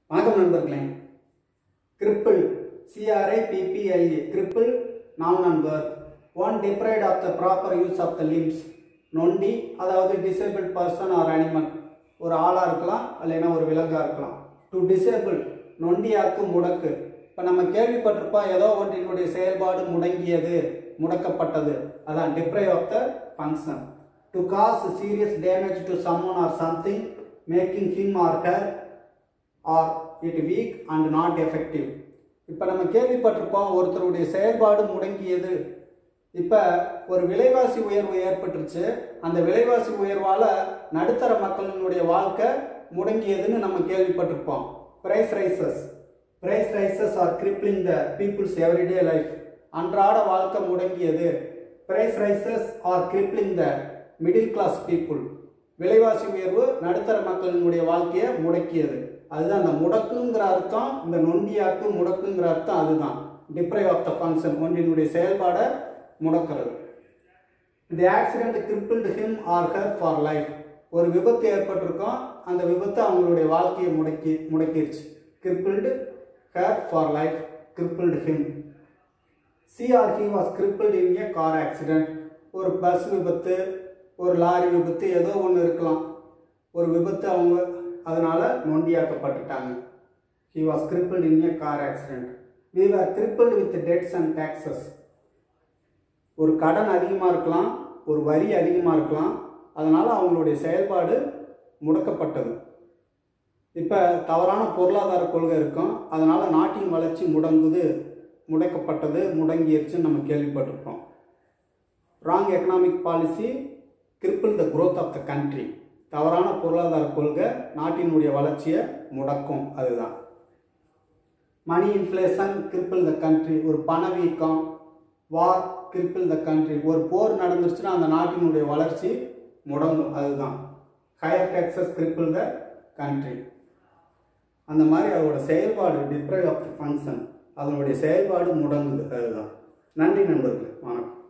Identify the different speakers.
Speaker 1: வணக்கம் நண்பர்களே cripple CRI பிபிஎல்ஏ cripple நான் நண்பர் one deprived of the proper use of the limbs நொண்டி அதாவது டிசேபிள் பர்சன் ஆர் அனிமல் ஒரு ஆளாக இருக்கலாம் இல்லைன்னா ஒரு விலங்காக இருக்கலாம் டு டிசேபிள் நொண்டியாக்கு முடக்கு இப்போ நம்ம கேள்விப்பட்டிருப்போம் ஏதோ ஒன்றினுடைய செயல்பாடு முடங்கியது முடக்கப்பட்டது அதான் deprive of the function to cause serious damage to someone or something making him or her or it weak and not effective இப்போ நம்ம கேள்விப்பட்டிருப்போம் ஒருத்தருடைய செயல்பாடு முடங்கியது இப்போ ஒரு விலைவாசி உயர்வு ஏற்பட்டுருச்சு அந்த விலைவாசி உயர்வால் நடுத்தர மக்களினுடைய வாழ்க்கை முடங்கியதுன்னு நம்ம கேள்விப்பட்டிருப்போம் price rises price rises are crippling the people's everyday life அன்றாட வாழ்க்கை முடங்கியது price rises are crippling the middle class people விலைவாசி உயர்வு நடுத்தர மக்களினுடைய வாழ்க்கையை முடக்கியது அதுதான் அந்த முடக்குங்கிற அர்த்தம் இந்த நொண்டியாக்கு முடக்குங்கிற அர்த்தம் அதுதான் டிப்ரைவ் ஆஃப் த ஃபங்க்ஷன் ஒன்றினுடைய செயல்பாடை முடக்கிறது இந்த accident crippled him or her for life ஒரு விபத்து ஏற்பட்டிருக்கும் அந்த விபத்து அவங்களுடைய வாழ்க்கையை முடக்கி முடக்கிருச்சு crippled her for life crippled him சி or he was crippled in a car accident ஒரு பஸ் விபத்து ஒரு லாரி விபத்து ஏதோ ஒன்று இருக்கலாம் ஒரு விபத்து அவங்க அதனால நொண்டியாக்கப்பட்டுட்டாங்க he was crippled in a car accident we are crippled with debts and taxes ஒரு கடன் அதிகமாக இருக்கலாம் ஒரு வரி அதிகமாக இருக்கலாம் அதனால் அவங்களுடைய செயல்பாடு முடக்கப்பட்டது இப்போ தவறான பொருளாதார கொள்கை இருக்கும் அதனால் நாட்டின் வளர்ச்சி முடங்குது முடக்கப்பட்டது முடங்கிருச்சுன்னு நம்ம கேள்விப்பட்டிருப்போம் wrong economic policy cripple the growth of the country தவறான பொருளாதார கொள்கை நாட்டினுடைய வளர்ச்சியை முடக்கும் அதுதான் money inflation cripple the country ஒரு பணவீக்கம் வார் கிரிப்பிள் த கண்ட்ரி ஒரு போர் நடந்துருச்சுன்னா அந்த நாட்டினுடைய வளர்ச்சி முடங்கும் அதுதான் higher taxes cripple the country அந்த மாதிரி அதோட செயல்பாடு டிப்ரைவ் ஆஃப் த ஃபங்க்ஷன் அதனுடைய செயல்பாடு முடங்குது அதுதான் நன்றி நண்பர்களே வணக்கம்